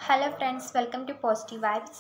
hello friends welcome to positive vibes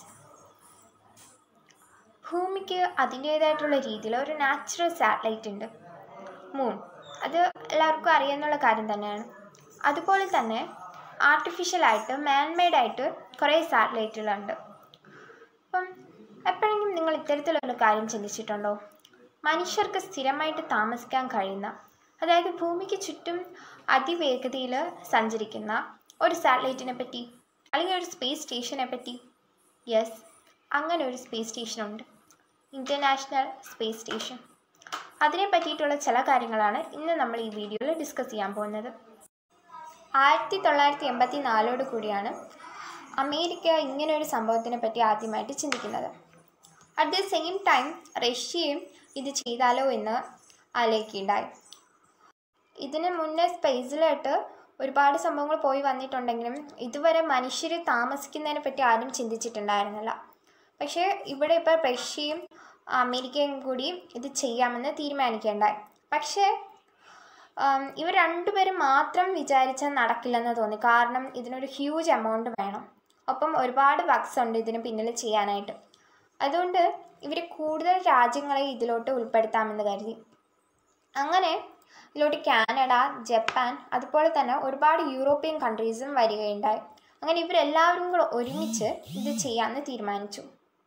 ഭൂമിക്ക് അതിൻ്റേതായിട്ടുള്ള രീതിയിൽ ഒരു നാച്ചുറൽ സാറ്റലൈറ്റ് ഉണ്ട് മൂൺ അത് എല്ലാവർക്കും അറിയാവുന്ന കാര്യം തന്നെയാണ് അതുപോലെ തന്നെ ആർട്ടിഫിഷ്യലായിട്ട് മാൻമെയ്ഡ് ആയിട്ട് കുറേ സാറ്റലൈറ്റുകളുണ്ട് അപ്പം എപ്പോഴെങ്കിലും നിങ്ങൾ ഇത്തരത്തിലുള്ള കാര്യം ചിന്തിച്ചിട്ടുണ്ടോ മനുഷ്യർക്ക് സ്ഥിരമായിട്ട് താമസിക്കാൻ കഴിയുന്ന അതായത് ഭൂമിക്ക് ചുറ്റും അതിവേഗതയിൽ സഞ്ചരിക്കുന്ന ഒരു സാറ്റലൈറ്റിനെ പറ്റി അല്ലെങ്കിൽ ഒരു സ്പേസ് സ്റ്റേഷനെ പറ്റി യെസ് അങ്ങനെ ഒരു സ്പേസ് സ്റ്റേഷനുണ്ട് ഇൻ്റർനാഷണൽ സ്പേസ് സ്റ്റേഷൻ അതിനെ പറ്റിയിട്ടുള്ള ചില കാര്യങ്ങളാണ് ഇന്ന് നമ്മൾ ഈ വീഡിയോയിൽ ഡിസ്കസ് ചെയ്യാൻ പോകുന്നത് ആയിരത്തി തൊള്ളായിരത്തി എൺപത്തി നാലോട് കൂടിയാണ് അമേരിക്ക ഇങ്ങനെ ഒരു സംഭവത്തിനെ പറ്റി ആദ്യമായിട്ട് ചിന്തിക്കുന്നത് അറ്റ് ദ സെയിം ടൈം റഷ്യയും ഇത് ചെയ്താലോ എന്ന് ആലോചിക്കുകയുണ്ടായി ഇതിന് മുന്നേ സ്പേസിലായിട്ട് ഒരുപാട് സംഭവങ്ങൾ പോയി വന്നിട്ടുണ്ടെങ്കിലും ഇതുവരെ മനുഷ്യർ താമസിക്കുന്നതിനെ പറ്റി ആരും ചിന്തിച്ചിട്ടുണ്ടായിരുന്നില്ല പക്ഷേ ഇവിടെ ഇപ്പോൾ റഷ്യയും അമേരിക്കയും കൂടി ഇത് ചെയ്യാമെന്ന് തീരുമാനിക്കുകയുണ്ടായി പക്ഷേ ഇവർ രണ്ടുപേരും മാത്രം വിചാരിച്ചാൽ നടക്കില്ലെന്ന് തോന്നി കാരണം ഇതിനൊരു ഹ്യൂജ് എമൗണ്ട് വേണം ഒപ്പം ഒരുപാട് വർക്ക്സ് ഉണ്ട് ഇതിന് പിന്നിൽ ചെയ്യാനായിട്ട് അതുകൊണ്ട് ഇവർ കൂടുതൽ രാജ്യങ്ങളെ ഇതിലോട്ട് ഉൾപ്പെടുത്താമെന്ന് കരുതി അങ്ങനെ ഇതിലോട്ട് കാനഡ ജപ്പാൻ അതുപോലെ തന്നെ ഒരുപാട് യൂറോപ്യൻ കൺട്രീസും വരികയുണ്ടായി അങ്ങനെ ഇവരെല്ലാവരും കൂടെ ഒരുമിച്ച് ഇത് ചെയ്യാമെന്ന് തീരുമാനിച്ചു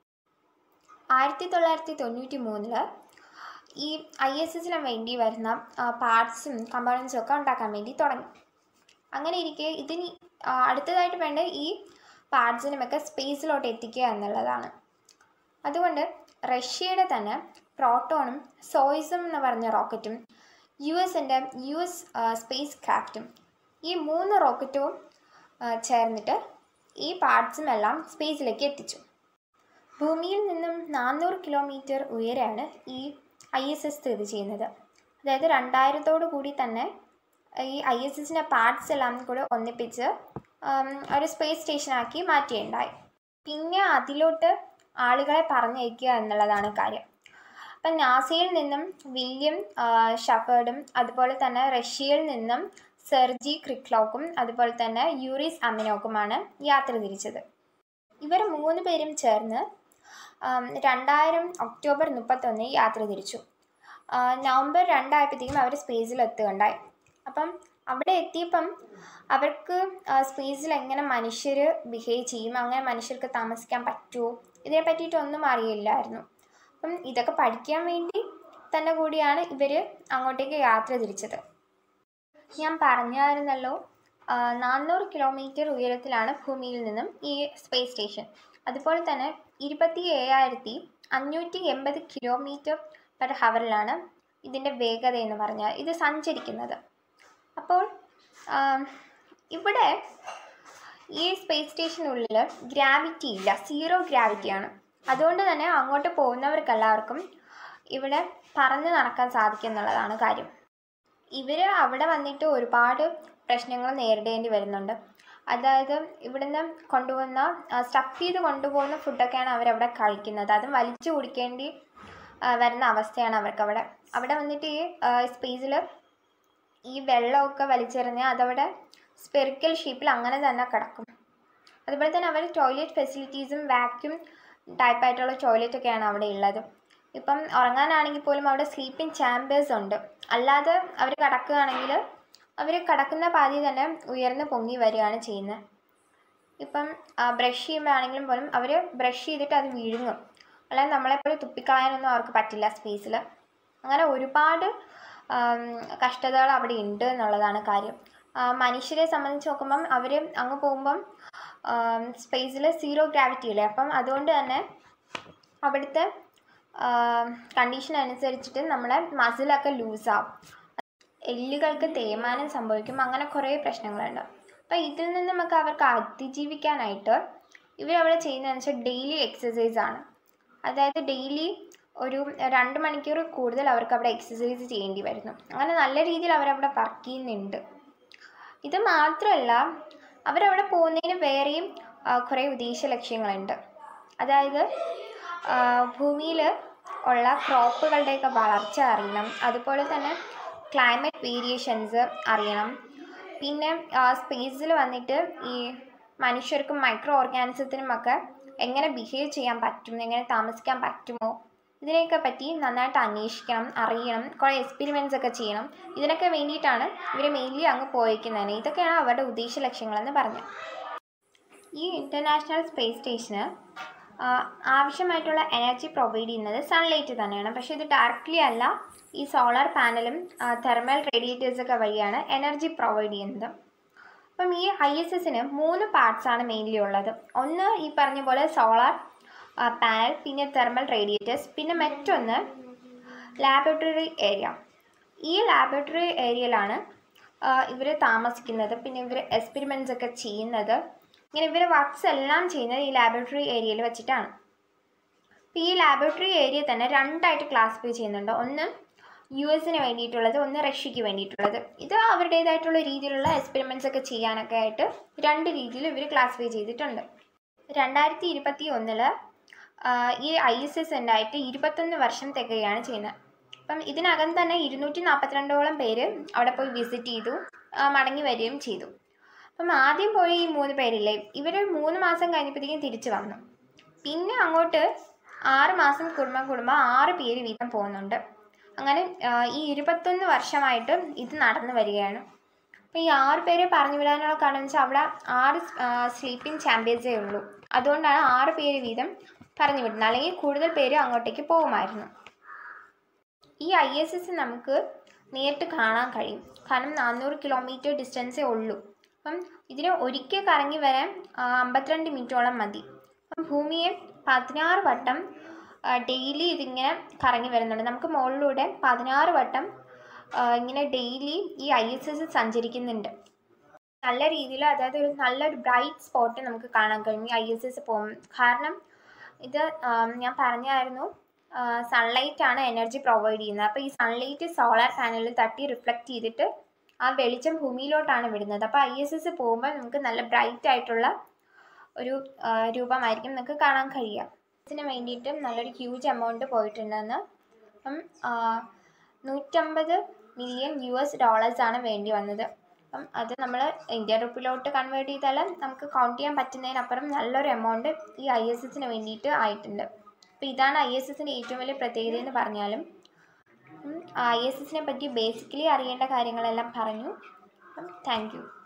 ആയിരത്തി തൊള്ളായിരത്തി തൊണ്ണൂറ്റി മൂന്നില് ഈ ഐ എസ് എസിന് വേണ്ടി വരുന്ന പാർട്സും കമ്പോണൻസും ഒക്കെ ഉണ്ടാക്കാൻ വേണ്ടി തുടങ്ങി അങ്ങനെ ഇരിക്കെ ഇതിന് അടുത്തതായിട്ട് വേണ്ട ഈ പാർട്സിനുമൊക്കെ സ്പേസിലോട്ട് എത്തിക്കുക എന്നുള്ളതാണ് അതുകൊണ്ട് റഷ്യയുടെ തന്നെ പ്രോട്ടോണും സോയിസും എന്ന് പറഞ്ഞ റോക്കറ്റും യു എസിൻ്റെ യു എസ് സ്പേസ് ക്രാഫ്റ്റും ഈ മൂന്ന് റോക്കറ്റും ചേർന്നിട്ട് ഈ പാർട്സും എല്ലാം സ്പേസിലേക്ക് എത്തിച്ചു ഭൂമിയിൽ നിന്നും നാനൂറ് കിലോമീറ്റർ ഉയരെയാണ് ഈ ഐ എസ് എസ് സ്ഥിതി ചെയ്യുന്നത് അതായത് രണ്ടായിരത്തോടു കൂടി തന്നെ ഈ ഐ എസ് എസിൻ്റെ പാർട്സ് എല്ലാം കൂടെ ഒന്നിപ്പിച്ച് ഒരു സ്പേസ് സ്റ്റേഷനാക്കി മാറ്റിയുണ്ടായി പിന്നെ അതിലോട്ട് ആളുകളെ പറഞ്ഞയക്കുക എന്നുള്ളതാണ് കാര്യം അപ്പം നാസയിൽ നിന്നും വില്യം ഷഫേർഡും അതുപോലെ തന്നെ റഷ്യയിൽ നിന്നും സെർജി ക്രിക്ലോക്കും അതുപോലെ തന്നെ യൂറിസ് അമിനോക്കുമാണ് യാത്ര തിരിച്ചത് ഇവർ മൂന്ന് പേരും ചേർന്ന് രണ്ടായിരം ഒക്ടോബർ മുപ്പത്തൊന്ന് യാത്ര തിരിച്ചു നവംബർ രണ്ടായപ്പോഴത്തേക്കും അവർ സ്പേസിൽ എത്തുകയുണ്ടായി അപ്പം അവിടെ എത്തിയപ്പം അവർക്ക് സ്പേസിൽ എങ്ങനെ മനുഷ്യർ ബിഹേവ് ചെയ്യും അങ്ങനെ മനുഷ്യർക്ക് താമസിക്കാൻ പറ്റുമോ ഇതിനെ പറ്റിയിട്ടൊന്നും അറിയില്ലായിരുന്നു അപ്പം ഇതൊക്കെ പഠിക്കാൻ വേണ്ടി തന്നെ കൂടിയാണ് ഇവർ അങ്ങോട്ടേക്ക് യാത്ര തിരിച്ചത് ഞാൻ പറഞ്ഞായിരുന്നല്ലോ നാനൂറ് കിലോമീറ്റർ ഉയരത്തിലാണ് ഭൂമിയിൽ നിന്നും ഈ സ്പേസ് സ്റ്റേഷൻ അതുപോലെ തന്നെ ഇരുപത്തി ഏഴായിരത്തി അഞ്ഞൂറ്റി എൺപത് കിലോമീറ്റർ പെർ ഹവറിലാണ് ഇതിൻ്റെ വേഗത എന്ന് പറഞ്ഞാൽ ഇത് സഞ്ചരിക്കുന്നത് അപ്പോൾ ഇവിടെ ഈ സ്പേസ് സ്റ്റേഷനുള്ളിൽ ഗ്രാവിറ്റി ഇല്ല സീറോ ഗ്രാവിറ്റിയാണ് അതുകൊണ്ട് തന്നെ അങ്ങോട്ട് പോകുന്നവർക്കെല്ലാവർക്കും ഇവിടെ പറന്ന് നടക്കാൻ സാധിക്കും എന്നുള്ളതാണ് കാര്യം ഇവർ അവിടെ വന്നിട്ട് ഒരുപാട് പ്രശ്നങ്ങൾ നേരിടേണ്ടി വരുന്നുണ്ട് അതായത് ഇവിടുന്ന് കൊണ്ടുപോകുന്ന സ്റ്റഫ് ചെയ്ത് കൊണ്ടുപോകുന്ന ഫുഡൊക്കെയാണ് അവരവിടെ കഴിക്കുന്നത് അതും വലിച്ചു കുടിക്കേണ്ടി വരുന്ന അവസ്ഥയാണ് അവർക്ക് അവിടെ അവിടെ വന്നിട്ട് ഈ സ്പേസിൽ ഈ വെള്ളമൊക്കെ വലിച്ചെറിഞ്ഞാൽ അതവിടെ സ്പെറിക്കൽ ഷേപ്പിൽ അങ്ങനെ തന്നെ കിടക്കും അതുപോലെ തന്നെ അവർ ടോയ്ലറ്റ് ഫെസിലിറ്റീസും വാക്യൂം ടൈപ്പായിട്ടുള്ള ടോയ്ലറ്റൊക്കെയാണ് അവിടെ ഉള്ളത് ഇപ്പം ഉറങ്ങാനാണെങ്കിൽ പോലും അവിടെ സ്ലീപ്പിംഗ് ചാമ്പേഴ്സ് ഉണ്ട് അല്ലാതെ അവർ കിടക്കുകയാണെങ്കിൽ അവർ കിടക്കുന്ന പാതി തന്നെ ഉയർന്ന് പൊങ്ങി വരികയാണ് ചെയ്യുന്നത് ഇപ്പം ബ്രഷ് ചെയ്യുമ്പോഴാണെങ്കിലും പോലും അവർ ബ്രഷ് ചെയ്തിട്ട് അത് വിഴുങ്ങും അല്ലാതെ നമ്മളെപ്പോഴും തുപ്പിക്കളയാനൊന്നും അവർക്ക് പറ്റില്ല സ്പേസിൽ അങ്ങനെ ഒരുപാട് കഷ്ടതകൾ അവിടെ ഉണ്ട് എന്നുള്ളതാണ് കാര്യം മനുഷ്യരെ സംബന്ധിച്ച് നോക്കുമ്പം അവർ അങ്ങ് പോകുമ്പം സ്പേസിൽ സീറോ ഗ്രാവിറ്റി ഇല്ലേ അപ്പം അതുകൊണ്ട് തന്നെ അവിടുത്തെ കണ്ടീഷൻ അനുസരിച്ചിട്ട് നമ്മളെ മസിലൊക്കെ ലൂസാവും എല്ലുകൾക്ക് തേയ്മാനം സംഭവിക്കും അങ്ങനെ കുറേ പ്രശ്നങ്ങളുണ്ട് അപ്പോൾ ഇതിൽ നിന്ന് നമുക്ക് അവർക്ക് അതിജീവിക്കാനായിട്ട് ഇവരവിടെ ചെയ്യുന്നതെന്ന് വെച്ചാൽ ഡെയിലി എക്സസൈസ് ആണ് അതായത് ഡെയിലി ഒരു രണ്ട് മണിക്കൂർ കൂടുതൽ അവർക്ക് അവിടെ എക്സസൈസ് ചെയ്യേണ്ടി വരുന്നു അങ്ങനെ നല്ല രീതിയിൽ അവരവിടെ വർക്ക് ചെയ്യുന്നുണ്ട് ഇത് മാത്രമല്ല അവരവിടെ പോകുന്നതിന് വേറെയും കുറേ ഉദ്ദേശ ലക്ഷ്യങ്ങളുണ്ട് അതായത് ഭൂമിയിൽ ഉള്ള ക്രോപ്പുകളുടെയൊക്കെ വളർച്ച അറിയണം അതുപോലെ തന്നെ ക്ലൈമറ്റ് വേരിയേഷൻസ് അറിയണം പിന്നെ സ്പേസിൽ വന്നിട്ട് ഈ മനുഷ്യർക്കും മൈക്രോ ഓർഗാനിസത്തിനും ഒക്കെ എങ്ങനെ ബിഹേവ് ചെയ്യാൻ പറ്റും എങ്ങനെ താമസിക്കാൻ പറ്റുമോ ഇതിനെയൊക്കെ പറ്റി നന്നായിട്ട് അന്വേഷിക്കണം അറിയണം കുറേ എക്സ്പെരിമെൻറ്റ്സ് ഒക്കെ ചെയ്യണം ഇതിനൊക്കെ വേണ്ടിയിട്ടാണ് ഇവർ മെയിൻലി അങ്ങ് പോയിരിക്കുന്നത് ഇതൊക്കെയാണ് അവരുടെ ഉദ്ദേശ ലക്ഷ്യങ്ങളെന്ന് പറഞ്ഞത് ഈ ഇൻ്റർനാഷണൽ സ്പേസ് സ്റ്റേഷന് ആവശ്യമായിട്ടുള്ള എനർജി പ്രൊവൈഡ് ചെയ്യുന്നത് സൺലൈറ്റ് തന്നെയാണ് പക്ഷേ ഇത് ഡയറക്റ്റ്ലി അല്ല ഈ സോളാർ പാനലും തെർമൽ റേഡിയേറ്റേഴ്സൊക്കെ വഴിയാണ് എനർജി പ്രൊവൈഡ് ചെയ്യുന്നത് അപ്പം ഈ ഐ എസ് എസിന് മൂന്ന് പാർട്സ് ആണ് മെയിൻലി ഉള്ളത് ഒന്ന് ഈ പറഞ്ഞ പോലെ സോളാർ പാനൽ പിന്നെ തെർമൽ റേഡിയേറ്റേഴ്സ് പിന്നെ മറ്റൊന്ന് ലാബറട്ടറി ഏരിയ ഈ ലാബറട്ടറി ഏരിയയിലാണ് ഇവർ താമസിക്കുന്നത് പിന്നെ ഇവർ എക്സ്പെരിമെൻറ്റ്സ് ഒക്കെ ചെയ്യുന്നത് ഇങ്ങനെ ഇവർ വർക്ക്സ് എല്ലാം ചെയ്യുന്നത് ഈ ലാബറട്ടറി ഏരിയയിൽ വെച്ചിട്ടാണ് അപ്പോൾ ഈ ലാബറട്ടറി ഏരിയ തന്നെ രണ്ടായിട്ട് ക്ലാസിഫൈ ചെയ്യുന്നുണ്ട് ഒന്ന് യു എസിന് വേണ്ടിയിട്ടുള്ളത് ഒന്ന് റഷ്യക്ക് വേണ്ടിയിട്ടുള്ളത് ഇത് അവരുടേതായിട്ടുള്ള രീതിയിലുള്ള എക്സ്പെരിമെൻറ്റ്സ് ഒക്കെ ചെയ്യാനൊക്കെ ആയിട്ട് രണ്ട് രീതിയിൽ ഇവർ ക്ലാസിഫൈ ചെയ്തിട്ടുണ്ട് രണ്ടായിരത്തി ഇരുപത്തി ഒന്നില് ഈ ഐ എസ് എസ് ഉണ്ടായിട്ട് ഇരുപത്തൊന്ന് വർഷം തികയാണ് ചെയ്യുന്നത് അപ്പം ഇതിനകം തന്നെ ഇരുന്നൂറ്റി നാൽപ്പത്തിരണ്ടോളം പേര് അവിടെ പോയി വിസിറ്റ് ചെയ്തു മടങ്ങി വരികയും ചെയ്തു അപ്പം ആദ്യം പോയ ഈ മൂന്ന് പേരില്ലേ ഇവർ മൂന്ന് മാസം കഴിഞ്ഞപ്പോഴത്തേക്കും തിരിച്ചു വന്നു പിന്നെ അങ്ങോട്ട് ആറ് മാസം കുടുംബം കുടുംബം ആറ് പേര് വീതം പോകുന്നുണ്ട് അങ്ങനെ ഈ ഇരുപത്തൊന്ന് വർഷമായിട്ട് ഇത് നടന്നു വരികയാണ് അപ്പോൾ ഈ ആറ് പേരെ പറഞ്ഞു വിടാനുള്ള കാരണം വെച്ചാൽ അവിടെ ആറ് സ്ലീപ്പിംഗ് ചാമ്പ്യൻസേ ഉള്ളൂ അതുകൊണ്ടാണ് ആറ് പേര് വീതം പറഞ്ഞു വിടുന്നത് അല്ലെങ്കിൽ കൂടുതൽ പേര് അങ്ങോട്ടേക്ക് പോകുമായിരുന്നു ഈ ഐ എസ് എസ് നമുക്ക് നേരിട്ട് കാണാൻ കഴിയും കാരണം നാനൂറ് കിലോമീറ്റർ ഡിസ്റ്റൻസേ ഉള്ളൂ അപ്പം ഇതിന് ഒരിക്കൽ കറങ്ങി വരാൻ അമ്പത്തിരണ്ട് മിനിറ്റോളം മതി അപ്പം ഭൂമിയെ പതിനാറ് വട്ടം ഡെയിലി ഇതിങ്ങനെ കറങ്ങി വരുന്നുണ്ട് നമുക്ക് മുകളിലൂടെ പതിനാറ് വട്ടം ഇങ്ങനെ ഡെയിലി ഈ ഐ എസ് എസ് സഞ്ചരിക്കുന്നുണ്ട് നല്ല രീതിയിൽ അതായത് ഒരു നല്ലൊരു ബ്രൈറ്റ് സ്പോട്ട് നമുക്ക് കാണാൻ കഴിയും ഈ ഐ എസ് എസ് പോകും കാരണം ഇത് ഞാൻ പറഞ്ഞായിരുന്നു സൺലൈറ്റ് ആണ് എനർജി പ്രൊവൈഡ് ചെയ്യുന്നത് അപ്പോൾ ഈ സൺലൈറ്റ് സോളാർ പാനലിൽ തട്ടി റിഫ്ലക്റ്റ് ചെയ്തിട്ട് ആ വെളിച്ചം ഭൂമിയിലോട്ടാണ് വിടുന്നത് അപ്പോൾ ഐ എസ് എസ് പോകുമ്പോൾ നമുക്ക് നല്ല ബ്രൈറ്റ് ആയിട്ടുള്ള ഒരു രൂപമായിരിക്കും നമുക്ക് കാണാൻ കഴിയുക ഇതിന് വേണ്ടിയിട്ട് നല്ലൊരു ഹ്യൂജ് എമൗണ്ട് പോയിട്ടുണ്ടെന്ന് അപ്പം നൂറ്റമ്പത് മില്യൺ യു എസ് ഡോളേഴ്സാണ് വേണ്ടി വന്നത് അപ്പം അത് നമ്മൾ ഇന്ത്യ റുപ്പിലോട്ട് കൺവേർട്ട് ചെയ്താൽ നമുക്ക് കൗണ്ട് ചെയ്യാൻ പറ്റുന്നതിനപ്പുറം നല്ലൊരു എമൗണ്ട് ഈ ഐ എസ് എസിന് വേണ്ടിയിട്ട് ആയിട്ടുണ്ട് അപ്പോൾ ഇതാണ് ഐ എസ് എസിൻ്റെ ഏറ്റവും വലിയ പ്രത്യേകത എന്ന് പറഞ്ഞാലും ഐ എസ് എസിനെ പറ്റി ബേസിക്കലി അറിയേണ്ട കാര്യങ്ങളെല്ലാം പറഞ്ഞു താങ്ക് യു